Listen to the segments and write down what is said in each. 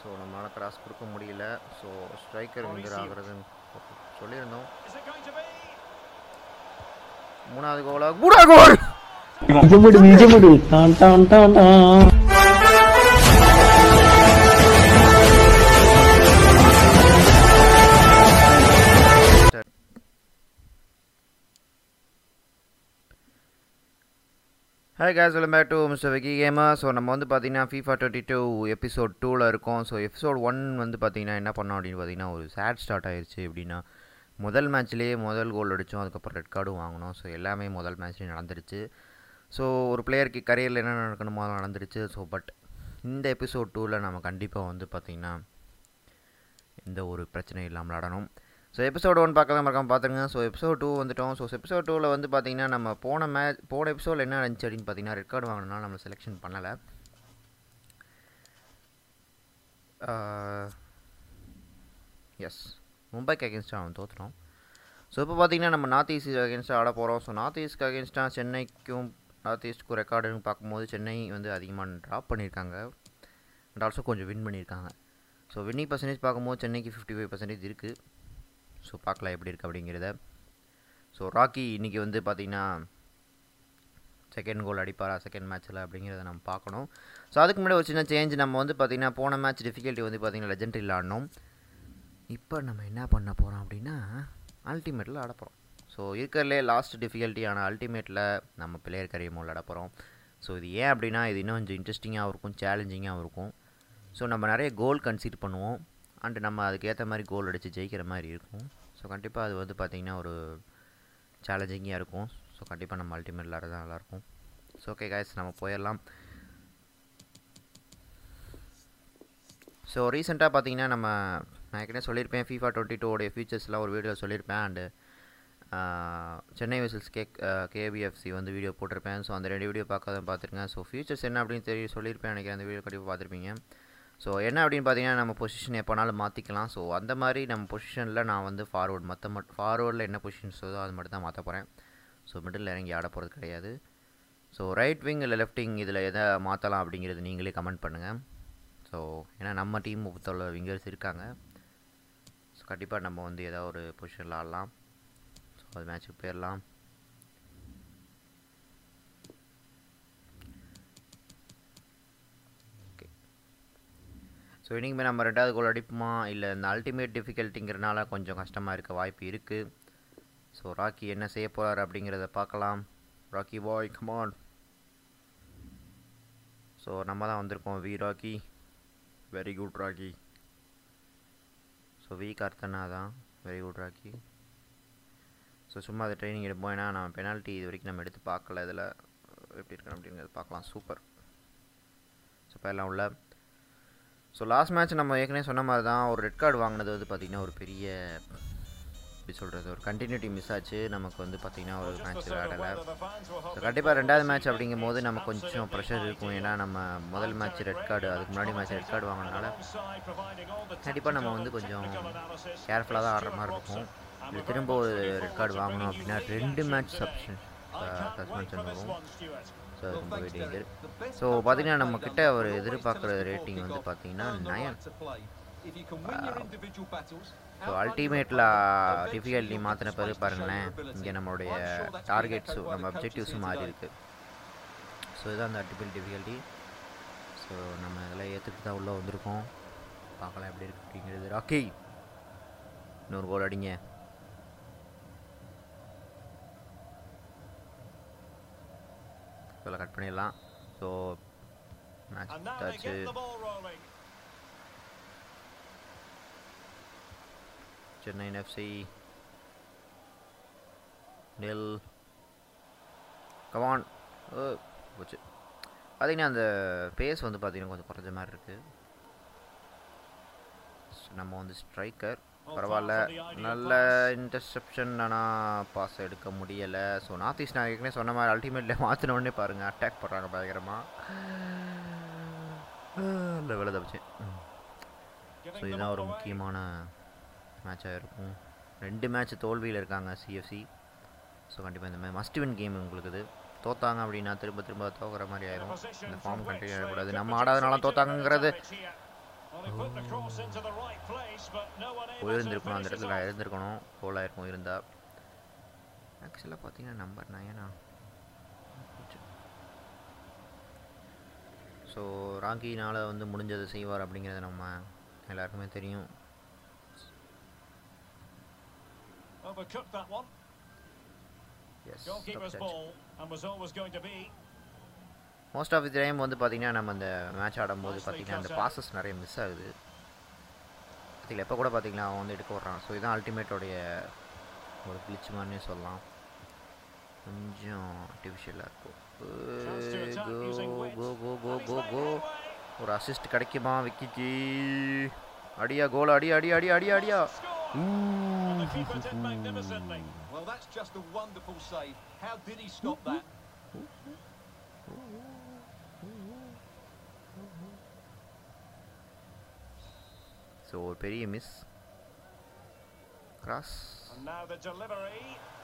So நம்மளால் cross கொடுக்க முடியல ஸோ ஸ்ட்ரைக்கர் விங்கர் ஆகிறது சொல்லியிருந்தோம் Is it going to be? மூணாவது கோலா கூட கோல் மிஞ்சமுடு மிஞ்சமுடு டான் டான் டான் டான் hi guys welcome back to mister Vicky gamer so நம்ம வந்து பார்த்தீங்கன்னா ஃபீஃபா டுவெண்ட்டி டூ எபிசோட் டூவில் இருக்கோம் ஸோ எபிசோட் ஒன் வந்து பார்த்தீங்கன்னா என்ன பண்ணோம் அப்படின்னு பார்த்தீங்கன்னா ஒரு சேட் ஸ்டார்ட் ஆயிருச்சு எப்படின்னா முதல் மேட்ச்லேயே முதல் கோல் அடித்தோம் அதுக்கப்புறம் ரெட் கார்டும் வாங்கினோம் ஸோ எல்லாமே முதல் மேட்ச்லேயே நடந்துருச்சு ஸோ ஒரு பிளேயருக்கு கரியரில் என்ன நடக்கணுமோ அது நடந்துருச்சு ஸோ பட் இந்த எபிசோட் டூவில் நம்ம கண்டிப்பாக வந்து பார்த்திங்கன்னா எந்த ஒரு பிரச்சனையும் இல்லாமல் விளாடணும் ஸோ எபிசோட் ஒன் பார்க்கலாம் மறக்காம பார்த்துருங்க ஸோ எபிசோட் டூ வந்துட்டோம் ஸோ எபிசோட் டூவில் வந்து பார்த்தீங்கன்னா நம்ம போன மேட்ச் போன எபிசோடில் என்ன இருந்துச்சு அப்படின்னு பார்த்தீங்கன்னா ரெட் கார்டு வாங்கினால நம்ம செலெக்ஷன் பண்ணலை எஸ் மும்பைக்கு அகேன்ஸ்டாக அவன் தோற்றுட்டோம் ஸோ இப்போ பார்த்தீங்கன்னா நம்ம நார்த் ஈஸ்ட் அகேன்ஸ்டாக ஆட போகிறோம் ஸோ நார்த் ஈஸ்ட்க்கு அகேன்ஸ்டாக சென்னைக்கும் நார்த் ஈஸ்ட்க்கும் ரெக்கார்டுன்னு பார்க்கும்போது சென்னை வந்து அதிகமாக ட்ராப் பண்ணியிருக்காங்க அண்ட் ஆல்சோ கொஞ்சம் வின் பண்ணியிருக்காங்க ஸோ வின்னிங் பர்சன்டேஜ் பார்க்கும்போது சென்னைக்கு ஃபிஃப்டி ஃபைவ் பர்சன்டேஜ் இருக்குது ஸோ பார்க்கலாம் எப்படி இருக்குது அப்படிங்கிறத ஸோ ராக்கி இன்றைக்கி வந்து பார்த்திங்கன்னா செகண்ட் கோல் அடிப்பாரா செகண்ட் மேட்ச்சில் அப்படிங்கிறத நம்ம பார்க்கணும் ஸோ அதுக்கு முன்னாடி ஒரு சின்ன சேஞ்ச் நம்ம வந்து பார்த்திங்கன்னா போன மேட்ச் டிஃபிகல்ட்டி வந்து பார்த்திங்கன்னா லெஜெண்டரியில் ஆடணும் இப்போ நம்ம என்ன பண்ண போகிறோம் அப்படின்னா அல்டிமேட்டில் ஆட போகிறோம் ஸோ இருக்கிறதுலே லாஸ்ட் டிஃபிகல்ட்டியான அல்டிமேட்டில் நம்ம பிளேயர் கரியமோல் ஆட போகிறோம் ஸோ இது ஏன் அப்படின்னா இது இன்னும் கொஞ்சம் இன்ட்ரெஸ்டிங்காகவும் இருக்கும் சேலஞ்சிங்காகவும் இருக்கும் ஸோ நம்ம நிறைய கோல் கன்சீட் பண்ணுவோம் அண்டு நம்ம அதுக்கேற்ற மாதிரி கோல் அடித்து ஜெயிக்கிற மாதிரி இருக்கும் ஸோ கண்டிப்பாக அது வந்து பார்த்திங்கன்னா ஒரு சேலஞ்சிங்காக இருக்கும் ஸோ கண்டிப்பாக நம்ம அல்டிமேட் விளாட்றது நல்லாயிருக்கும் ஸோ ஓகே காய்ஸ் நம்ம போயிடலாம் ஸோ ரீசெண்டாக பார்த்தீங்கன்னா நம்ம நான் ஏற்கனவே சொல்லியிருப்பேன் ஃபீஃபா டுவெண்ட்டி டூடைய ஃபீச்சர்ஸ்லாம் ஒரு வீடியோ சொல்லியிருப்பேன் and Chennai whistles K KBFC வந்து வீடியோ போட்டிருப்பேன் ஸோ அந்த ரெண்டு வீடியோ பார்க்காத பார்த்துருங்க ஸோ ஃபியூச்சர்ஸ் என்ன அப்படின்னு தெரிய சொல்லியிருப்பேன் நினைக்கிறேன் அந்த வீடியோ கண்டிப்பாக பார்த்துருப்பீங்க ஸோ என்ன அப்படின்னு பார்த்தீங்கன்னா நம்ம பொசிஷன் எப்போனாலும் மாற்றிக்கலாம் ஸோ அந்த மாதிரி நம்ம பொசிஷனில் நான் வந்து ஃபார்வர்ட் மற்ற மட் ஃபார்வர்டில் என்ன பொசிஷன்ஸ் வருதோ அது மட்டும் தான் மாற்ற போகிறேன் ஸோ மிடில் இறங்கி ஆட போகிறது கிடையாது ஸோ ரைட் விங் இல்லை லெஃப்ட் விங் இதில் எதை மாற்றலாம் அப்படிங்கிறது நீங்களே கமெண்ட் பண்ணுங்கள் ஸோ ஏன்னா நம்ம டீம் பொறுத்தவரை விங்கர்ஸ் இருக்காங்க ஸோ கண்டிப்பாக நம்ம வந்து ஏதாவது ஒரு பொசிஷனில் ஆடலாம் ஸோ அது மேட்ச்சுக்கு போயிடலாம் ஓகே ஸோ இன்றைக்குமே நம்ம ரெண்டாவது கோல் அடிப்போமா இல்லை இந்த அல்டிமேட் டிஃபிகல்ட்டிங்கிறனால கொஞ்சம் கஷ்டமாக இருக்க வாய்ப்பு இருக்குது ஸோ ராக்கி என்ன செய்ய போகிறார் அப்படிங்கிறத பார்க்கலாம் ராக்கி பாய் கமான் ஸோ நம்ம தான் வந்திருக்கோம் we Rocky very good Rocky so we கார்த்தனா தான் வெரி குட் ராக்கி ஸோ சும்மா அதை ட்ரைனிங் எடுப்போம் ஏன்னா நம்ம பெனால்ட்டி இது வரைக்கும் நம்ம எடுத்து பார்க்கல இதில் எப்படி இருக்கணும் அப்படிங்கிறத பார்க்கலாம் சூப்பர் ஸோ இப்போ எல்லாம் உள்ள ஸோ லாஸ்ட் மேட்ச் நம்ம ஏற்கனவே சொன்ன மாதிரி தான் ஒரு ரெட் கார்டு வாங்கினது வந்து பார்த்திங்கன்னா ஒரு பெரிய எப்படி சொல்கிறது ஒரு கண்டினியூட்டி மிஸ் ஆச்சு நமக்கு வந்து பார்த்திங்கன்னா ஒரு மேட்ச் விளையாடலை ஸோ கண்டிப்பாக ரெண்டாவது மேட்ச் அப்படிங்கும் போது நம்ம கொஞ்சம் ப்ரெஷர் இருக்கும் ஏன்னா நம்ம முதல் மேட்ச் ரெட் கார்டு அதுக்கு முன்னாடி மேட்ச் ரெட் கார்டு வாங்கினால கண்டிப்பாக நம்ம வந்து கொஞ்சம் கேர்ஃபுல்லாக தான் ஆடுற மாதிரி இருக்கும் இது திரும்ப ஒரு ரெட் கார்டு வாங்கணும் அப்படின்னா ரெண்டு மேட்ச் சப்ஷன் சஸ்பென்ஷன் வரும் ஸோ அது ரொம்பவே டேஞ்சர் ஸோ பார்த்தீங்கன்னா நம்ம கிட்ட ஒரு எதிர்பார்க்குற ரேட்டிங் வந்து பார்த்தீங்கன்னா நயன் ஸோ அல்டிமேட்டில் டிஃபிகல்ட்டி மாற்றின பிறகு பாருங்களேன் இங்கே நம்மளுடைய டார்கெட்ஸும் நம்ம அப்ஜெக்டிவ்ஸும் மாறி இருக்கு ஸோ இதுதான் அந்த அல்டிமேட் டிஃபிகல்ட்டி ஸோ நம்ம இதெல்லாம் ஏற்றுக்கிட்டு தான் உள்ளே வந்திருக்கோம் பார்க்கலாம் எப்படி இருக்கு அப்படிங்கிறது ராக்கி இன்னொரு கோல் அடிங்க இதில் கட் பண்ணிடலாம் so match And now they ஆச்சு get the ball rolling. Chennai FC நெல் கமான் போச்சு பார்த்தீங்கன்னா அந்த பேஸ் வந்து பார்த்தீங்கன்னா கொஞ்சம் குறைஞ்ச மாதிரி இருக்குது நம்ம வந்து ஸ்ட்ரைக்கர் பரவாயில்ல நல்ல இன்டர்செப்ஷன் ஆனால் பாஸ் எடுக்க முடியலை ஸோ நார்த் ஈஸ்ட் நான் ஏற்கனவே சொன்ன மாதிரி அல்டிமேட்டில் மாற்றின உடனே பாருங்கள் அட்டாக் பண்ணுறாங்க பயங்கரமாக இல்லை வேலை தப்பிச்சேன் ஸோ Giving the இதுதான் ball ஒரு away. முக்கியமான மேட்சாக இருக்கும் ரெண்டு மேட்ச் தோல்வியில் இருக்காங்க சிஎஃப்சி ஸோ கண்டிப்பாக இந்த மாதிரி மஸ்ட் வின் கேம் உங்களுக்கு இது தோத்தாங்க அப்படின்னா திரும்ப திரும்ப தோக்குற மாதிரி ஆயிரும் இந்த ஃபார்ம் கண்டினியூ ஆகக்கூடாது நம்ம ஆடாதனால தோத்தாங்கங்கிறது Well, he put the cross into the right place, but no one able to போயிருந்திருக்கணும் அந்த finish it இடத்துல off. இருந்திருக்கணும் கோல் ஆயிருக்கும் இருந்தா ஆக்சுவலாக பார்த்தீங்கன்னா நம்பர் நயனா ஸோ ராங்கினால் வந்து முடிஞ்சதை செய்வார் அப்படிங்கிறது நம்ம எல்லாருக்குமே தெரியும் Overcooked that one. Yes Goalkeeper's ball, and was always going to be. Most of the time வந்து பார்த்தீங்கன்னா நம்ம அந்த மேட்ச் ஆடும்போது பார்த்தீங்கன்னா அந்த பாசஸ் நிறைய மிஸ் ஆகுது பார்த்தீங்களா எப்போ கூட பார்த்தீங்களா அவன் வந்து எடுக்க விட்றான் ஸோ இதுதான் அல்டிமேட்டோடைய ஒரு கிளிச் மாதிரினே சொல்லலாம் கொஞ்சம் ஆர்டிஃபிஷியலாக இருக்கும் Chance to attack using go width. Go go go And he's go let go it away. ஒரு அசிஸ்ட் கிடைக்குமா விக்கிச்சி அடியா கோல் அடி அடி அடி அடி அடியா Score! And the keeper did magnificently. Well, that's just a wonderful save. How did he stop that? So ஒரு பெரிய miss cross And now the delivery.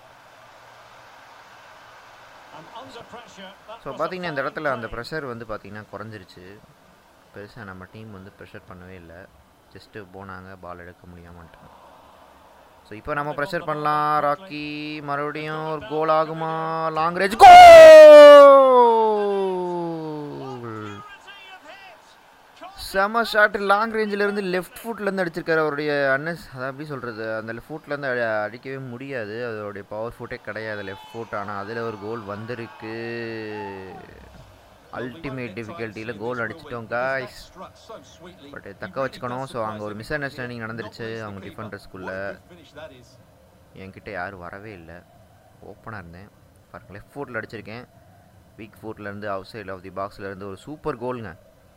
And under pressure, that so was a பார்த்தீங்கன்னா இந்த fine இடத்துல அந்த play. Pressure வந்து பார்த்தீங்கன்னா குறைஞ்சிருச்சு பெருசாக நம்ம டீம் வந்து ப்ரெஷர் பண்ணவே இல்லை ஜஸ்ட்டு போனாங்க பால் எடுக்க முடியாமட்டாங்க ஸோ இப்போ நம்ம ப்ரெஷர் பண்ணலாம் ராக்கி மறுபடியும் ஒரு கோல் ஆகுமா long range goal Purity of hit. Caught செம ஷாட் லாங் ரேஞ்சில் இருந்து லெஃப்ட் ஃபுட்லேருந்து அடிச்சிருக்காரு அவருடைய அண்ணன் அதான் எப்படி சொல்கிறது அந்த ஃபுட்லேருந்து அடிக்கவே முடியாது அதோடைய பவர் ஃபுட்டே கிடையாது லெஃப்ட் ஃபுட் ஆனால் அதில் ஒரு கோல் வந்திருக்கு அல்டிமேட் டிஃபிகல்ட்டியில் கோல் அடிச்சிட்டோம் காய்ஸ் பட் தக்க வச்சுக்கணும் ஸோ அங்கே ஒரு மிஸ் அண்டர்ஸ்டாண்டிங் நடந்துருச்சு அவங்க டிஃபெண்டர்ஸ்குள்ளே என்கிட்ட யாரும் வரவே இல்லை ஓப்பனாக இருந்தேன் பாருங்க லெஃப்ட் ஃபுட்டில் அடிச்சிருக்கேன் வீக் ஃபுட்லேருந்து அவுட் சைடில் ஆஃப் தி பாக்ஸ்லேருந்து ஒரு சூப்பர் கோலுங்க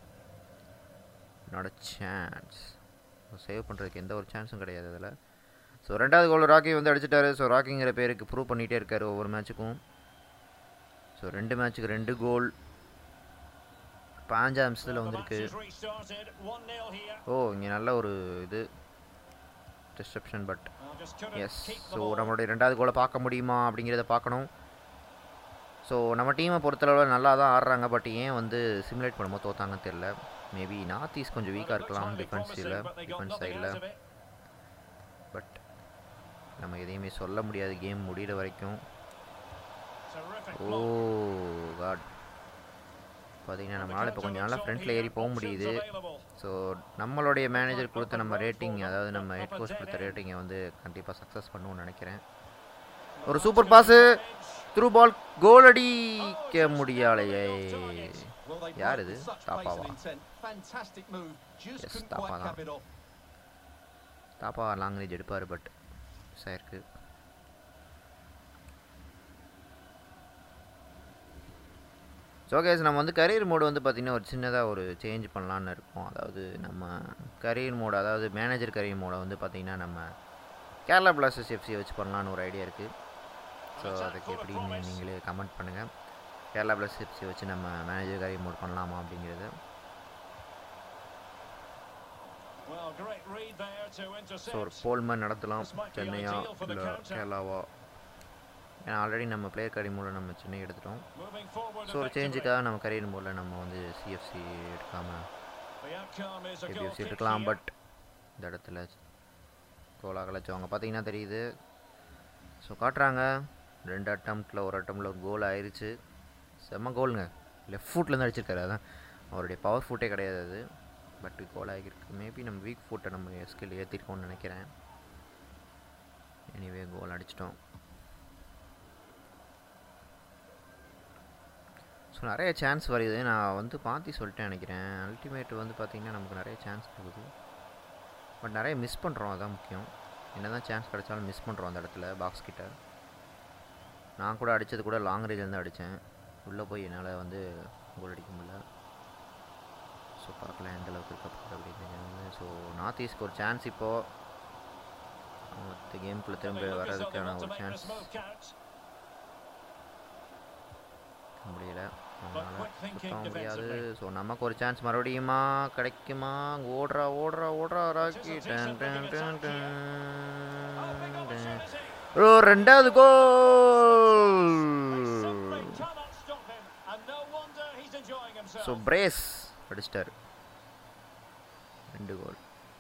நாட் சான்ஸ் சேவ் பண்ணுறதுக்கு எந்த ஒரு சான்ஸும் கிடையாது அதில் ஸோ ரெண்டாவது கோல் ராக்கி வந்து அடிச்சிட்டாரு ஸோ ராக்கிங்கிற பேருக்கு ப்ரூவ் பண்ணிகிட்டே இருக்காரு ஒவ்வொரு மேட்ச்சுக்கும் ஸோ ரெண்டு மேட்ச்சுக்கு ரெண்டு கோல் பாஞ்சா நிமிஷத்தில் Well, the match வந்திருக்கு is restarted. 1-0 here. ஓ இங்கே நல்ல ஒரு இது disruption but Well, just couldn't yes keep the so ball. நம்மளுடைய ரெண்டாவது கோலை பார்க்க முடியுமா அப்படிங்கிறத பார்க்கணும் ஸோ நம்ம டீமை பொறுத்தளவில் நல்லா தான் ஆடுறாங்க பட் ஏன் வந்து சிமுலேட் பண்ணும்போது தோத்தாங்கன்னு தெரில மேபி நார்த் ஈஸ்ட் கொஞ்சம் Well, வீக்காக it looked இருக்கலாம் highly டிஃபென்ஸில் promising, but they got defence nothing சைடில் out of it. பட் நம்ம எதையுமே சொல்ல முடியாது கேம் முடிகிற வரைக்கும் Terrific ஓ block. காட் பார்த்தீங்கன்னா And the நம்மளால் இப்போ counter கொஞ்சம் looks நல்லா on ஃப்ரண்ட்டில் here. ஏறி போக Options முடியுது available. ஸோ நம்மளுடைய மேனேஜர் கொடுத்த நம்ம ரேட்டிங் அதாவது நம்ம ஹெட் கோச் கொடுத்த ரேட்டிங்கை வந்து கண்டிப்பாக சக்ஸஸ் பண்ணுவோம்னு நினைக்கிறேன் ஒரு super pass through ball goal அடிக்க முடியாலையே யார் இது தாப்பாவா Fantastic move. Just Yes, couldn't Tapa quite தான். cap it off. Thapa long range எடுப்பார் பட் மிஸ் ஆயிருக்கு ஸோ கேஸ் நம்ம வந்து கரியர் மோடு வந்து பார்த்திங்கன்னா ஒரு சின்னதாக ஒரு சேஞ்ச் பண்ணலான்னு இருக்கோம் அதாவது நம்ம கரியர் மோடு அதாவது மேனேஜர் கரியர் மோடை வந்து பார்த்திங்கன்னா நம்ம கேரளா பிளாஸ்டர்ஸ் எஃப்சியை வச்சு பண்ணலான்னு ஒரு ஐடியா இருக்குது ஸோ அதுக்கு எப்படின்னு நீங்களே கமெண்ட் பண்ணுங்கள் கேரளா பிளாஸ்டர்ஸ் எஃப்சியை வச்சு நம்ம மேனேஜர் கரியர் மோட் பண்ணலாமா அப்படிங்கிறது Well, great read there to so ஒரு intercept. போல் மாதிரி நடத்தலாம் This might be சென்னையா ideal for the இல்லை counter. கேரளாவா ஏன்னா ஆல்ரெடி நம்ம பிளேயர் கரியர் மோடில் நம்ம சென்னை எடுத்துட்டோம் Moving forward ஸோ ஒரு effectively. சேஞ்சுக்காக நம்ம கரியர் மோடில் நம்ம வந்து சிஎஃப்சி எடுக்காமல் The outcome is a goal ABFC kick எடுக்கலாம் here. பட் இந்த இடத்துல கோலாக அவங்க பார்த்தீங்கன்னா தெரியுது ஸோ காட்டுறாங்க ரெண்டு அட்டம்ப்டில் ஒரு அட்டம்ப்டில் ஒரு கோல் ஆயிருச்சு செம்ம கோலுங்க லெஃப்ட் ஃபுட்லேருந்து அடிச்சிருக்காரு அதான் அவருடைய பவர் ஃபுட்டே கிடையாது அது பட் கோல் ஆகியிருக்கு மேபி நம்ம வீக் ஃபுட்டை நம்ம ஸ்கில் ஏற்றிருக்கோம்னு நினைக்கிறேன் எனிவே கோல் அடிச்சிட்டோம் ஸோ நிறைய சான்ஸ் வருது நான் வந்து பார்த்து சொல்லிட்டேன் நினைக்கிறேன் அல்டிமேட் வந்து பார்த்திங்கன்னா நமக்கு நிறைய சான்ஸ் கொடுக்குது பட் நிறைய மிஸ் பண்ணுறோம் அதான் முக்கியம் என்ன தான் சான்ஸ் கிடைச்சாலும் மிஸ் பண்ணுறோம் அந்த இடத்துல பாக்ஸ் கிட்ட நான் கூட அடித்தது கூட லாங் ரேஞ்சிலேருந்து அடித்தேன் உள்ளே போய் என்னால் வந்து கோல் அடிக்க முடியல ஸோ பார்க்கலாம் எந்த அளவுக்கு இருக்க போகுது அப்படிங்கிறது ஸோ நார்த் ஈஸ்ட்க்கு ஒரு சான்ஸ் இப்போது மற்ற கேம்குள்ளே They திரும்ப look as though they வர்றதுக்கான want to ஒரு make chance this move count. முடியல But அதனால் quick thinking சுத்தம் முடியாது defensively. ஸோ நமக்கு ஒரு சான்ஸ் மறுபடியுமா கிடைக்குமா ஓடுறா ஓடுறா ஓடுறா ராக்கி It is a டன் decent டன் looking டன் attack Oh, big டன் opportunity. ஓ ரெண்டாவது They goal simply cannot stop him. And no wonder he's enjoying himself. So brace அடிச்சிட்டார் ரெண்டு goal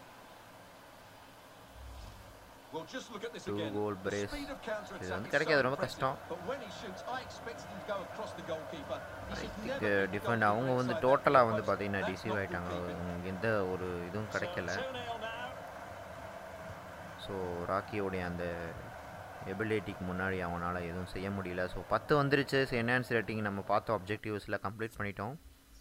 Well, just look at this Two again. goal The brace. speed of counter-attack இது வந்து is கிடைக்காது, so ரொம்ப impressive. கஷ்டம். But when he shoots, I expected him to go across the goalkeeper. He should never இதுக்கு leave the defend அவங்க goalkeeper வந்து inside that டோட்டலாக goal வந்து post. பார்த்தீங்கன்னா That's டிசீவ் not good ஆகிட்டாங்க keeping. எந்த ஒரு இதுவும் So கிடைக்கல 2-0 now. ஸோ ராக்கியோடைய அந்த எபிலிட்டிக்கு முன்னாடி அவனால் எதுவும் செய்ய முடியல ஸோ பத்து வந்துருச்சு ஸோ என்ஹான்ஸ் ரேட்டிங் நம்ம பார்த்த ஆப்ஜெக்டிவ்ஸில் கம்ப்ளீட் பண்ணிட்டோம்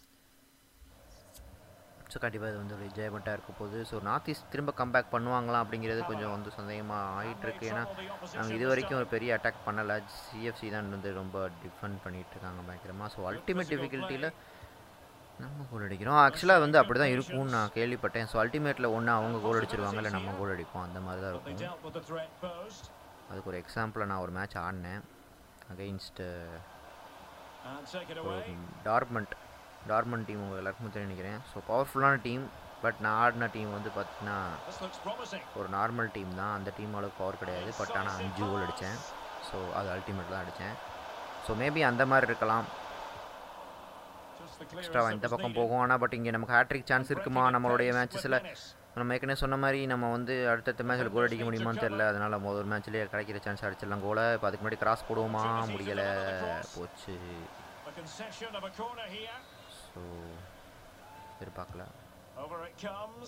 ஸோ கண்டிப்பாக இது வந்து ஒரு என்ஜாய்மெண்ட்டாக இருக்க போகுது ஸோ நார்த் ஈஸ்ட் திரும்ப கம்பேக் பண்ணுவாங்களா அப்படிங்கிறது கொஞ்சம் வந்து சந்தேகமாக ஆகிட்டு இருக்கு ஏன்னா நாங்கள் இது வரைக்கும் ஒரு பெரிய அட்டாக் பண்ணலை சிஎஃப்சி தான் வந்து ரொம்ப டிஃபெண்ட் பண்ணிட்டு இருக்காங்க பயங்கரமாக ஸோ அல்டிமேட் டிஃபிகல்ட்டியில் நம்ம கோல் அடிக்கிறோம் ஆக்சுவலாக வந்து அப்படி தான் இருக்கும்னு நான் கேள்விப்பட்டேன் ஸோ அல்டிமேட்டில் ஒன்று அவங்க கோல் அடிச்சிருவாங்க இல்லை நம்ம கோல் அடிப்போம் அந்த மாதிரி தான் They இருக்கும் dealt with the threat posed. அதுக்கு ஒரு எக்ஸாம்பிளாக நான் ஒரு மேட்ச் ஆடினேன் அகெயின்ஸ்ட்டு And take it ஒரு away. டார்மண்ட் டார்மண்ட் டீம் உங்கள் எல்லாருக்கும் தெரியும் நினைக்கிறேன் ஸோ பவர்ஃபுல்லான டீம் பட் நான் ஆடின டீம் வந்து பார்த்தீங்கன்னா This looks promising. ஒரு நார்மல் டீம் தான் அந்த டீம் அளவுக்கு பவர் கிடையாது பட் ஆனால் அஞ்சு கோல் அடித்தேன் ஸோ அது அல்டிமேட் தான் அடித்தேன் ஸோ மேபி அந்த மாதிரி இருக்கலாம் Just the clearance extra that இந்த was பக்கம் needed. போகும் ஆனால் பட் இங்கே நமக்கு ஹேட்ரிக் சான்ஸ் இருக்குமா Breaking it நம்மளுடைய pace with மேட்சஸில் menace. நம்ம ஏற்கனவே சொன்ன மாதிரி நம்ம வந்து அடுத்தடுத்த மேட்ச்சில் கோல் அடிக்க முடியுமான்னு தெரில அதனால் முதல் மேட்ச்லேயே கிடைக்கிற சான்ஸ் அடிச்சிடலாம் கோலை இப்போ அதுக்கு முன்னாடி கிராஸ் போடுவோமா முடியலை போச்சு A concession of a corner here. So எதிர்பார்க்கல Over it comes.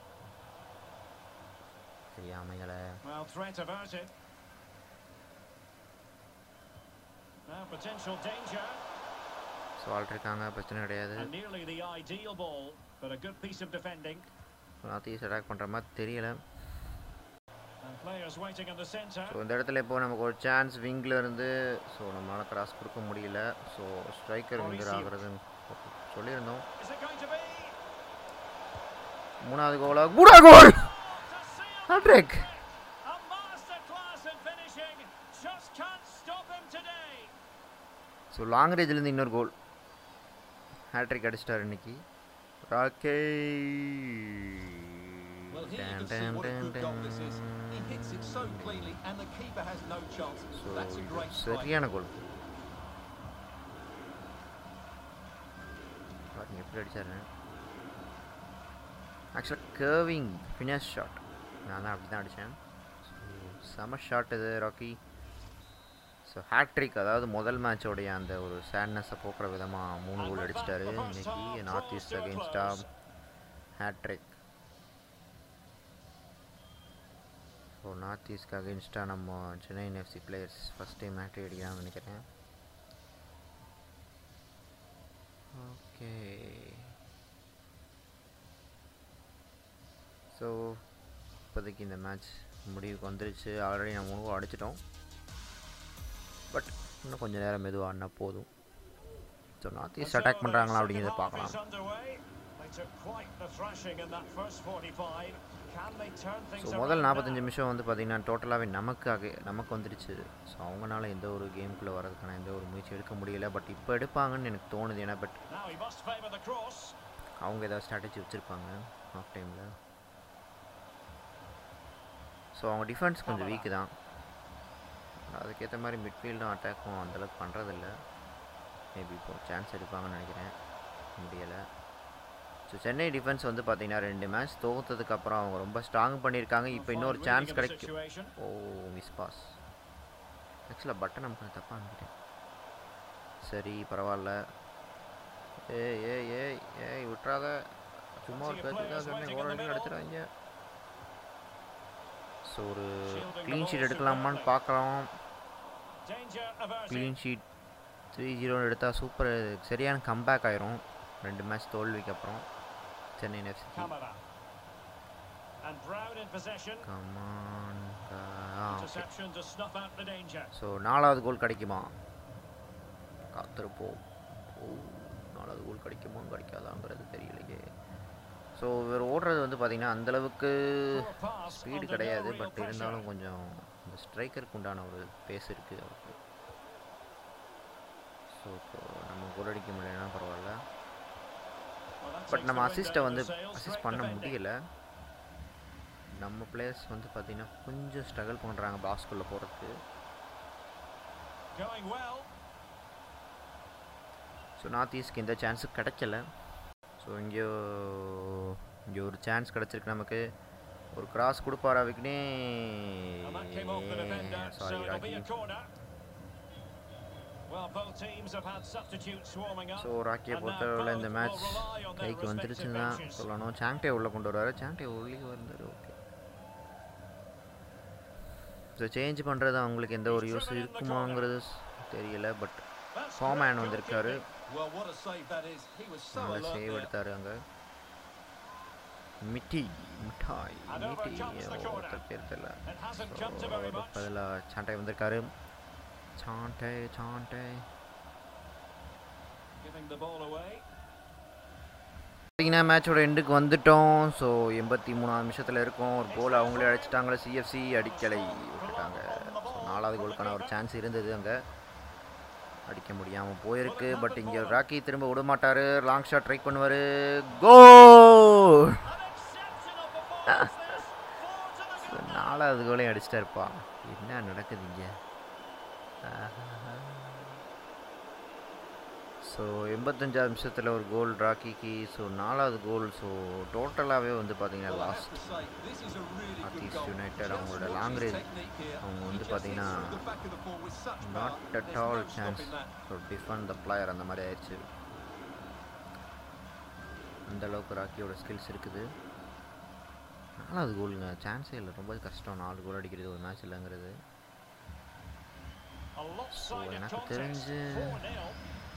சரியா அமையலை Well, threat averted. Now potential danger. So ஆள்ருக்காங்க பிரச்சனை கிடையாது And nearly the ideal ball, but a good piece of defending. North east attack பண்ணுற மாதிரி தெரியல And players waiting in the centre. ஸோ இந்த இடத்துல இப்போ நமக்கு ஒரு சான்ஸ் விங்கில் இருந்து ஸோ நம்மளால் கிராஸ் கொடுக்க முடியல ஸோ ஸ்ட்ரைக்கர் விங்கர் ஆகுறதுன்னு சொல்லியிருந்தோம் Is it going to be? மூணாவது கோலா கூட goal To seal hattrick a masterclass in finishing. Just can't stop him today. So long ரேஞ்சிலேருந்து இன்னொரு கோல் ஹேட்ரிக் அடிச்சிட்டார் இன்னைக்கு ராக்கே Well, here you can see what a good goal this is. He hits it so cleanly, and the keeper has no chance. So That's a great strike. சரியான கோல் பாருங்க எப்படி அடிச்சாரு ஆக்சுவலாக கர்விங் ஃபினிஷ் ஷாட் நான் தான் அப்படி தான் அடித்தேன் செம ஷாட் இது ராக்கி ஸோ ஹேட்ரிக் அதாவது முதல் மேட்சோடைய அந்த ஒரு சேட்னஸை போக்குற விதமாக மூணு கோல் அடிச்சிட்டாரு இன்னைக்கு நார்த் ஈஸ்ட் அகெயின்ஸ்டாக ஹேட்ரிக் ஸோ நார்த் ஈஸ்ட்க்கு அகெயின்ஸ்டாக நம்ம Chennai FC players first time hattrick அடிக்கிறான்னு நினைக்கிறேன் ஓகே ஸோ இப்போதைக்கு இந்த மேட்ச் முடிவுக்கு வந்துருச்சு ஆல்ரெடி நம்ம மூணு goal அடிச்சிட்டோம் பட் இன்னும் கொஞ்சம் நேரம் மெதுவாக ஆடினா போதும் ஸோ நார்த் ஈஸ்ட் அட்டாக் பண்ணுறாங்களா அப்படிங்கிறத பார்க்கலாம் Is underway. They took quite the thrashing in that first 45. Can they turn things so around முதல் now? நாற்பத்தஞ்சு நிமிஷம் வந்து பார்த்திங்கன்னா டோட்டலாகவே நமக்காக நமக்கு வந்துடுச்சு ஸோ அவங்களால எந்த ஒரு கேமுக்குள்ளே வரதுக்கான எந்த ஒரு முயற்சி எடுக்க முடியல பட் இப்போ எடுப்பாங்கன்னு எனக்கு தோணுது ஏன்னா but Now he must favour the cross. அவங்க ஏதாவது ஸ்ட்ராட்டஜி வச்சுருப்பாங்க ஆஃப் டைமில் ஸோ அவங்க டிஃபென்ஸ் கொஞ்சம் வீக்கு தான் அதுக்கேற்ற மாதிரி மிட்ஃபீல்டும் அட்டாக்கும் அந்தளவுக்கு பண்ணுறதில்ல மேபி இப்போ சான்ஸ் எடுப்பாங்கன்னு நினைக்கிறேன் முடியலை ஸோ சென்னை டிஃபென்ஸ் வந்து பார்த்தீங்கன்னா ரெண்டு மேட்ச் தோத்ததுக்கப்புறம் அவங்க ரொம்ப ஸ்ட்ராங் பண்ணியிருக்காங்க இப்போ இன்னொரு Reading சான்ஸ் of the கிடைக்கும் situation. ஓ மிஸ் பாஸ் ஆக்சுவலாக பட்டன் நமக்கு கொஞ்சம் தப்பாக அனுப்பிட்டேன் சரி பரவாயில்ல ஏய் ஏய் ஏய் ஏய் விட்றாத சும்மா ஒரு பேச்சுக்காக சொன்னேன் கோல் அடிச்சு அடிச்சிடாங்க ஸோ ஒரு க்ளீன் ஷீட் எடுக்கலாமான்னு பார்க்கலாம் Danger averted. Clean sheet three ஜீரோன்னு எடுத்தால் சூப்பர் சரியான கம்பேக் ஆயிரும் ரெண்டு மேட்ச் தோல்விக்கு அப்புறம் சென்னை எஃப்சிக்கு Kamara. And Brown in possession. Come on ஆ okay Interception to snuff out the danger. So நாலாவது கோல் கிடைக்குமா காத்திருப்போம் ஓ நாலாவது கோல் கிடைக்குமா கிடைக்காதாங்கிறது தெரியலையே ஸோ இவர் ஓடுறது வந்து பார்த்திங்கன்னா அந்தளவுக்கு Poor pass ஸ்பீடு under கிடையாது no real பட் pressure. இருந்தாலும் கொஞ்சம் இந்த ஸ்ட்ரைக்கருக்கு உண்டான ஒரு பேஸ் இருக்குது அவருக்கு ஸோ இப்போ நம்ம கோல் அடிக்க முடியலன்னா பரவாயில்ல Well, that பட் takes நம்ம the wind அசிஸ்ட்டை out of வந்து the sails. அசிஸ்ட் Great பண்ண defending. முடியல நம்ம பிளேயர்ஸ் வந்து பார்த்திங்கன்னா கொஞ்சம் ஸ்ட்ரகிள் பண்ணுறாங்க பாஸ்குள்ளே போகிறதுக்கு Going well. ஸோ நார்த் ஈஸ்ட்க்கு எந்த சான்ஸும் கிடைக்கல ஸோ இங்கேயோ இங்கே ஒரு சான்ஸ் கிடச்சிருக்கு நமக்கு ஒரு கிராஸ் கொடுப்பாரா விக்னே And that came off the defender, so sorry it'll be Rocky a corner. Well, both teams have had substitutes swarming up. So ராக்கியை and now பொறுத்தவரையில் இந்த both match will rely on their கைக்கு respective வந்துருச்சுன்னு தான் benches. சொல்லணும் சாங்டே உள்ளே கொண்டு வருவார் சாங்டே உள்ளே வந்தார் ஓகே ஸோ சேஞ்ச் பண்ணுறது அவங்களுக்கு எந்த ஒரு யூஸ் இருக்குமாங்கிறது தெரியல பட் That's ஃபார்மேன் good வந்திருக்காரு goalkeeping. Well, what a save that is. He was so நல்ல alert சேவ் there. எடுத்தார் அங்கே மிட்டி மிட்டாய் And over mitti comes the corner. ஒருத்தர் பேர் தெரியல It hasn't come to very much. பதிலாக சாண்டை வந்திருக்காரு சாண்டை சாண்டை Giving the ball away. பார்த்தீங்கன்னா மேட்சோட எண்டுக்கு வந்துட்டோம் ஸோ எண்பத்தி மூணாவது நிமிஷத்தில் இருக்கோம் ஒரு கோல் அவங்களே அடிச்சிட்டாங்களே சிஎஃப்சி அடிக்கலை விட்டுட்டாங்க ஸோ நாலாவது கோலுக்கான ஒரு சான்ஸ் இருந்தது அங்கே அடிக்க முடியாமல் போயிருக்கு பட் இங்கே ராக்கி திரும்ப விட மாட்டார் லாங் ஷாட் ட்ரை பண்ணுவார் கோல் An exceptional performance this. Four to the நாலாவது கோலையும் அடிச்சிட்டாருப்பா என்ன நடக்குது இங்கே ஸோ எண்பத்தஞ்சாவது நிமிஷத்தில் ஒரு கோல் ராக்கிக்கு ஸோ நாலாவது கோல் ஸோ டோட்டலாகவே வந்து பார்த்தீங்கன்னா Well, I have last to say, this is a really good north goal. United Just அவங்களோட watch long his range technique here. அவங்க He வந்து just hits பார்த்தீங்கன்னா through the back of the ball with such power. Not at There's all no chance stopping that. So defend the player அந்த மாதிரி ஆயிடுச்சு அந்த அளவுக்கு ராக்கியோட skills இருக்குது நாலாவது கோலுங்க சான்ஸே இல்லை ரொம்ப கஷ்டம் நாலு கோல் அடிக்கிறது ஒரு மேட்ச் இல்லைங்கிறது A lopsided எனக்கு contest. தெரிஞ்சு 4-0.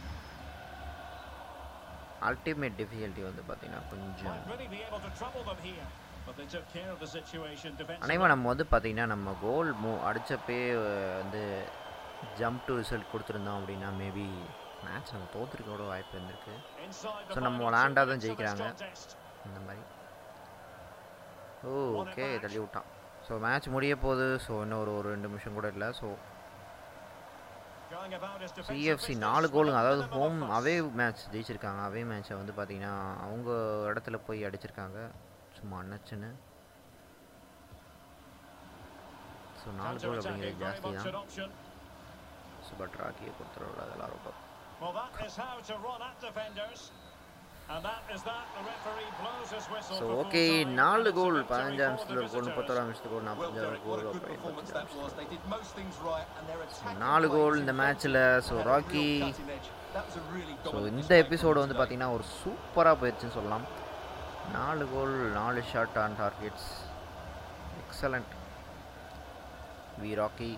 அல்டிமேட் டிஃபிகல்ட்டி வந்து பார்த்தீங்கன்னா கொஞ்சம் Might really be able to trouble them here. But they took care of the situation defensively. அனைவரும் நம்ம வந்து பார்த்தீங்கன்னா நம்ம கோல் மூ அடித்தப்பே வந்து ஜம்ப் டு ரிசல்ட் கொடுத்துருந்தோம் அப்படின்னா மேபி மேட்ச் நம்ம தோத்துருக்க கூட வாய்ப்பு இருந்திருக்கு Inside the So நம்ம final two விளையாண்டா தான் minutes of this ஜெயிக்கிறாங்க. contest. இந்த மாதிரி ஓ ஓகே தள்ளி விட்டான் ஸோ மேட்ச் முடிய போகுது ஸோ இன்னும் ஒரு ஒரு ரெண்டு நிமிஷம் கூட இல்லை so Going about his defensive CFC business நாலு with கோலுங்க a அதாவது minimum home of fuss. Away match ஜெயிச்சிருக்காங்க அவே மேட்ச்சை வந்து பார்த்தீங்கன்னா அவங்க இடத்துல போய் அடிச்சிருக்காங்க சும்மா அண்ணச்சுன்னு ஸோ நாலு கோல் Counter-attacking, அப்படிங்கிறது very ஜாஸ்தி much தான் an option. ஸோ பட் ராக்கியை பொறுத்தவரை அதெல்லாம் ரொம்ப Well, that is how to run at defenders. And that is that. The referee blows his whistle so for full okay time, and நாலு it's a goal victory பதினஞ்சாம் for the நிமிஷத்தில் ஒரு கோல் visitors. முப்பத்தோராம் நிமிஷத்துக்கு ஒரு Well, நாற்பத்தஞ்சாவது Derek, what goal a good அப்புறம் performance எண்பத்தஞ்சாம் that was. They did most things right, and their attacking நாலு play கோல் was இந்த impeccable. மேட்ச்சில் so They had a real Rocky cutting edge. That was a really so dominant இந்த display from episode them வந்து today. பார்த்தீங்கன்னா ஒரு சூப்பராக போயிடுச்சுன்னு சொல்லலாம் நாலு கோல் நாலு shot on targets excellent we Rocky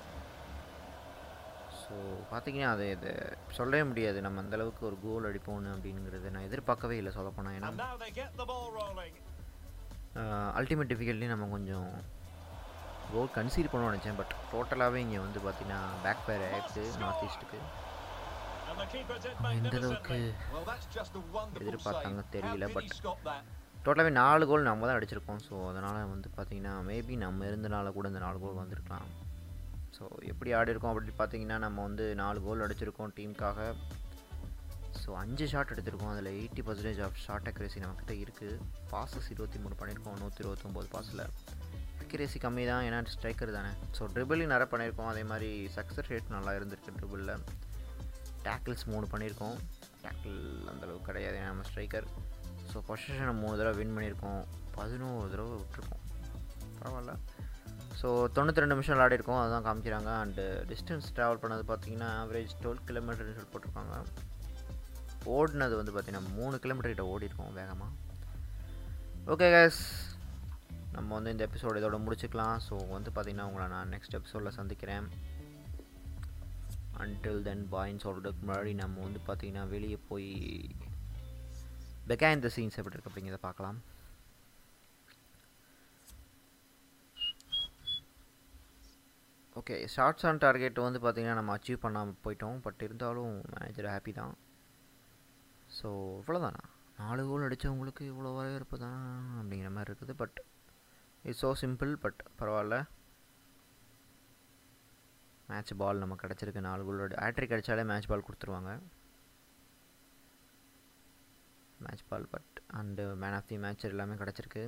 so பார்த்தீங்கன்னா அது இது சொல்லவே முடியாது நம்ம அந்த அளவுக்கு ஒரு கோல் அடிப்போம்னு அப்படிங்கிறது நான் எதிர்பார்க்கவே இல்லை சொல்ல போனால் ஏன்னா And now they get the ball rolling. Ultimate difficulty நம்ம கொஞ்சம் கோல் கன்சீட் பண்ண நினச்சேன் பட் டோட்டலாகவே இங்கே வந்து பார்த்தீங்கன்னா பேக் ஃபயர் ஆயிடுச்சு நார்த் ஈஸ்ட்டுக்கு And the keeper did எந்த அளவுக்கு magnificently. Well, that's just a wonderful எதிர்பார்த்தாங்க save. தெரியல, How did he but- stop that? டோட்டலாகவே நாலு கோல் நம்ம தான் அடிச்சிருக்கோம் ஸோ அதனால் வந்து பார்த்தீங்கன்னா மேபி நம்ம இருந்தனால கூட இந்த நாலு கோல் வந்திருக்கலாம் ஸோ எப்படி ஆடி இருக்கோம் அப்படி பார்த்தீங்கன்னா நம்ம வந்து நாலு கோல் அடிச்சிருக்கோம் டீமுக்காக ஸோ அஞ்சு ஷாட் எடுத்திருக்கோம் அதில் eighty percentage of shot accuracy நம்மக்கிட்ட இருக்குது பாசஸ் இருபத்தி மூணு பண்ணியிருக்கோம் நூற்றி இருபத்தொம்போது பாஸில் அக்யூரேசி கம்மி தான் ஏன்னா ஸ்ட்ரைக்கர் தானே ஸோ ட்ரிபிளிங் நிறைய பண்ணியிருக்கோம் அதே மாதிரி சக்ஸஸ் ரேட் நல்லா இருந்திருக்கு ட்ரிபிளில் டேக்கிள்ஸ் மூணு பண்ணியிருக்கோம் டேக்கிள் அந்தளவுக்கு கிடையாது ஏன்னா நம்ம ஸ்ட்ரைக்கர் ஸோ பொசிஷனை மூணு தடவை வின் பண்ணியிருக்கோம் பதினோரு தடவை விட்டுருக்கோம் பரவாயில்ல ஸோ தொண்ணூற்றி ரெண்டு நிமிஷம் விளையாடிருக்கோம் அதுதான் காமிக்கிறாங்க அண்டு டிஸ்டன்ஸ் ட்ராவல் பண்ணது பார்த்தீங்கன்னா ஆவரேஜ் டுவெல் கிலோமீட்டர்னு சொல்லி போட்டிருக்காங்க ஓடினது வந்து பார்த்தீங்கன்னா மூணு கிலோமீட்டர் கிட்ட ஓடி இருக்கோம் வேகமாக ஓகே கேஸ் நம்ம வந்து இந்த எபிசோடு இதோட முடிச்சுக்கலாம் ஸோ வந்து பார்த்தீங்கன்னா உங்களை நான் நெக்ஸ்ட் எபிசோடில் சந்திக்கிறேன் அன்டில் தென் பாயின்னு சொல்கிறதுக்கு முன்னாடி நம்ம வந்து பார்த்தீங்கன்னா வெளியே போய் பெகாயின் த சீன்ஸ் எப்படி இருக்கு அப்படிங்கிறத பார்க்கலாம் ஓகே ஷார்ட்ஸ் ஆன் டார்கெட் வந்து பார்த்தீங்கன்னா நம்ம அச்சீவ் பண்ணாமல் போயிட்டோம் பட் இருந்தாலும் மேனேஜர் ஹாப்பி தான் ஸோ இவ்வளோதானா நாலு கோல் அடித்தவங்களுக்கு இவ்வளோ வரவேற்பு தான் அப்படிங்கிற மாதிரி இருக்குது but it's so simple but பரவாயில்ல மேட்ச் பால் நமக்கு கிடச்சிருக்கு நாலு கோல் ஹேட்ரிக் அடித்தாலே மேட்ச் பால் கொடுத்துருவாங்க match ball but and man of the match எல்லாமே கிடச்சிருக்கு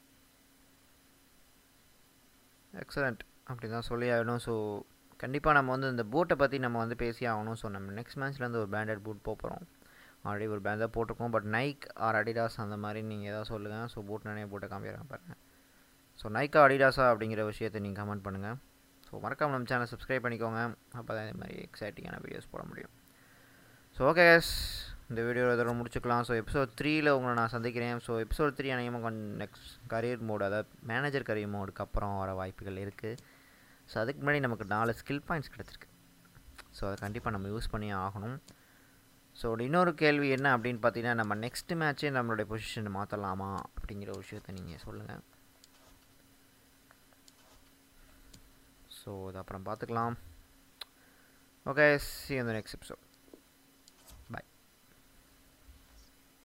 எக்ஸலண்ட் அப்படி தான் சொல்லி ஆகணும் ஸோ கண்டிப்பாக நம்ம வந்து இந்த பூட்டை பற்றி நம்ம வந்து பேசி ஆகணும் ஸோ நம்ம நெக்ஸ்ட் மேட்ச்லேருந்து ஒரு பிராண்டட் பூட் போக போகிறோம் ஆல்ரெடி ஒரு பேண்ட் தான் போட்டிருக்கோம் பட் நைக் ஆர் அடிடாஸ் அந்த மாதிரி நீங்கள் எதாவது சொல்லுங்கள் ஸோ பூட் நானே போட்டு காமிக்கிறேன் பாருங்கள் ஸோ நைக்கா அடிடாஸா அப்படிங்கிற விஷயத்தை நீங்கள் கமெண்ட் பண்ணுங்கள் ஸோ மறக்காம நம்ம சேனல் சப்ஸ்கிரைப் பண்ணிக்கோங்க அப்போ தான் இந்த மாதிரி எக்ஸைட்டிங்கான வீடியோஸ் போட முடியும் ஸோ ஓகே கேஸ் இந்த வீடியோ இதோட முடிச்சுக்கலாம் ஸோ எபிசோட் த்ரீயில் உங்களை நான் சந்திக்கிறேன் ஸோ எபிசோட் த்ரீ அநேகமாக கொஞ்சம் நெக்ஸ்ட் கரியர் மோடு அதாவது மேனேஜர் கரியர் மோடுக்கு அப்புறம் வர வாய்ப்புகள் இருக்குது ஸோ அதுக்கு முன்னாடி நமக்கு நாலு ஸ்கில் பாயிண்ட்ஸ் கிடச்சிருக்கு ஸோ அதை கண்டிப்பாக நம்ம யூஸ் பண்ணி ஆகணும் ஸோ இன்னொரு கேள்வி என்ன அப்படின்னு பார்த்தீங்கன்னா நம்ம நெக்ஸ்ட் மேட்ச்சே நம்மளுடைய பொசிஷனை மாற்றலாமா அப்படிங்கிற ஒரு விஷயத்தை நீங்கள் சொல்லுங்கள் ஸோ அது அப்புறம் பார்த்துக்கலாம் ஓகே சி இந்த நெக்ஸ்ட் எபிசோட்